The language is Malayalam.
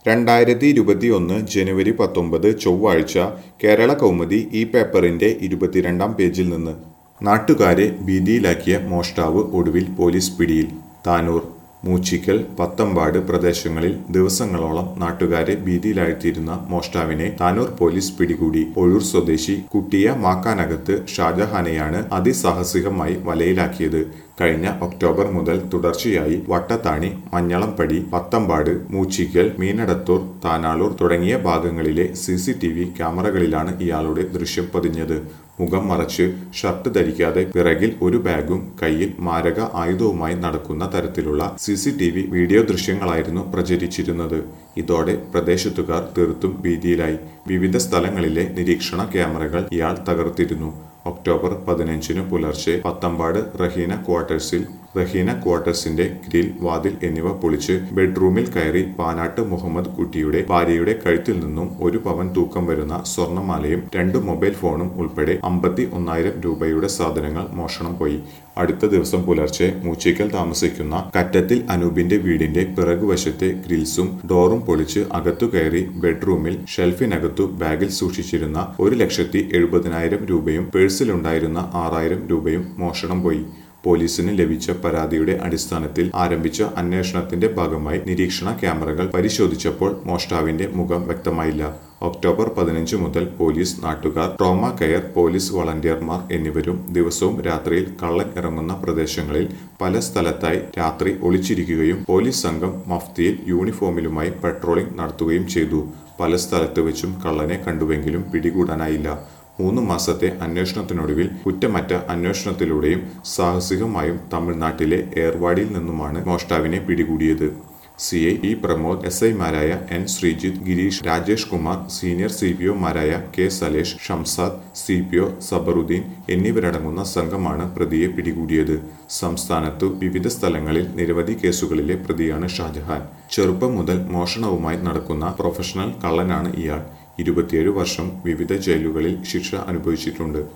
രണ്ടായിരത്തി ഇരുപത്തിയൊന്ന് ജനുവരി പത്തൊമ്പത് ചൊവ്വാഴ്ച കേരള കൗമുദി ഈ പേപ്പറിന്റെ ഇരുപത്തിരണ്ടാം പേജിൽ നിന്ന് നാട്ടുകാരെ ഭീതിയിലാക്കിയ മോഷ്ടാവ് ഒടുവിൽ പോലീസ് പിടിയിൽ താനൂർ മൂച്ചിക്കൽ പത്തമ്പാട് പ്രദേശങ്ങളിൽ ദിവസങ്ങളോളം നാട്ടുകാരെ ഭീതിയിലാഴ്ത്തിയിരുന്ന മോഷ്ടാവിനെ താനൂർ പോലീസ് പിടികൂടി ഒഴൂർ സ്വദേശി കുട്ടിയ മാക്കാനകത്ത് ഷാജഹാനെയാണ് അതിസാഹസികമായി വലയിലാക്കിയത് കഴിഞ്ഞ ഒക്ടോബർ മുതൽ തുടർച്ചയായി വട്ടത്താണി മഞ്ഞളംപടി പത്തമ്പാട് മൂച്ചിക്കൽ മീനടത്തൂർ താനാളൂർ തുടങ്ങിയ ഭാഗങ്ങളിലെ സി സി ടി വി ക്യാമറകളിലാണ് ഇയാളുടെ ദൃശ്യം പതിഞ്ഞത് മുഖം മറച്ച് ഷർട്ട് ധരിക്കാതെ പിറകിൽ ഒരു ബാഗും കയ്യിൽ മാരക ആയുധവുമായി നടക്കുന്ന തരത്തിലുള്ള C C T V video ദൃശ്യങ്ങളായിരുന്നു പ്രചരിച്ചിരുന്നത് ഇതോടെ പ്രദേശത്തുകാർ തീർത്തും ഭീതിയിലായി വിവിധ സ്ഥലങ്ങളിലെ നിരീക്ഷണ ക്യാമറകൾ ഇയാൾ തകർത്തിരുന്നു ഒക്ടോബർ പതിനഞ്ചിന് പുലർച്ചെ പത്തമ്പാട് റഹീന ക്വാർട്ടേഴ്സിൽ റഹീന ക്വാർട്ടേഴ്സിന്റെ ഗ്രിൽ വാതിൽ എന്നിവ പൊളിച്ച് ബെഡ്റൂമിൽ കയറി പാനാട്ട് മുഹമ്മദ് കുട്ടിയുടെ ഭാര്യയുടെ കഴുത്തിൽ നിന്നും ഒരു പവൻ തൂക്കം വരുന്ന സ്വർണ്ണമാലയും രണ്ട് മൊബൈൽ ഫോണും ഉൾപ്പെടെ അമ്പത്തി ഒന്നായിരം രൂപയുടെ സാധനങ്ങൾ മോഷണം പോയി അടുത്ത ദിവസം പുലർച്ചെ മൂച്ചിക്കൽ താമസിക്കുന്ന കറ്റത്തിൽ അനൂപിന്റെ വീടിന്റെ പിറകുവശത്തെ ഗ്രിൽസും ഡോറും പൊളിച്ച് അകത്തു കയറി ബെഡ്റൂമിൽ ഷെൽഫിനകത്തു ബാഗിൽ സൂക്ഷിച്ചിരുന്ന ഒരു ലക്ഷത്തി എഴുപതിനായിരം രൂപയും പേഴ്സിലുണ്ടായിരുന്ന ആറായിരം രൂപയും മോഷണം പോയി പോലീസിന് ലഭിച്ച പരാതിയുടെ അടിസ്ഥാനത്തിൽ ആരംഭിച്ച അന്വേഷണത്തിന്റെ ഭാഗമായി നിരീക്ഷണ ക്യാമറകൾ പരിശോധിച്ചപ്പോൾ മോഷ്ടാവിന്റെ മുഖം വ്യക്തമായില്ല ഒക്ടോബർ പതിനഞ്ച് മുതൽ പോലീസ് നാട്ടുകാർ ട്രോമ കെയർ പോലീസ് വളണ്ടിയർമാർ എന്നിവരും ദിവസവും രാത്രിയിൽ കള്ളൻ ഇറങ്ങുന്ന പ്രദേശങ്ങളിൽ പല സ്ഥലത്തായി രാത്രി ഒളിച്ചിരിക്കുകയും പോലീസ് സംഘം മഫ്തിയിൽ യൂണിഫോമിലുമായി പട്രോളിംഗ് നടത്തുകയും ചെയ്തു പല സ്ഥലത്ത് വെച്ചും കള്ളനെ കണ്ടുവെങ്കിലും പിടികൂടാനായില്ല മൂന്ന് മാസത്തെ അന്വേഷണത്തിനൊടുവിൽ കുറ്റമറ്റ അന്വേഷണത്തിലൂടെയും സാഹസികമായും തമിഴ്നാട്ടിലെ ഏർവാടിയിൽ നിന്നുമാണ് മോഷ്ടാവിനെ പിടികൂടിയത് C I E Pramod S ഐമാരായ N Sreejith Gireesh Rajesh Kumar senior C P ഒമാരായ K Salesh Shamsad C P O Sabaruddeen എന്നിവരടങ്ങുന്ന സംഘമാണ് പ്രതിയെ പിടികൂടിയത് സംസ്ഥാനത്തു വിവിധ സ്ഥലങ്ങളിൽ നിരവധി കേസുകളിലെ പ്രതിയാണ് ഷാജഹാൻ ചെറുപ്പം മുതൽ മോഷണവുമായി നടക്കുന്ന പ്രൊഫഷണൽ കള്ളനാണ് ഇയാൾ ഇരുപത്തിയേഴ് വർഷം വിവിധ ജയിലുകളിൽ ശിക്ഷ അനുഭവിച്ചിട്ടുണ്ട്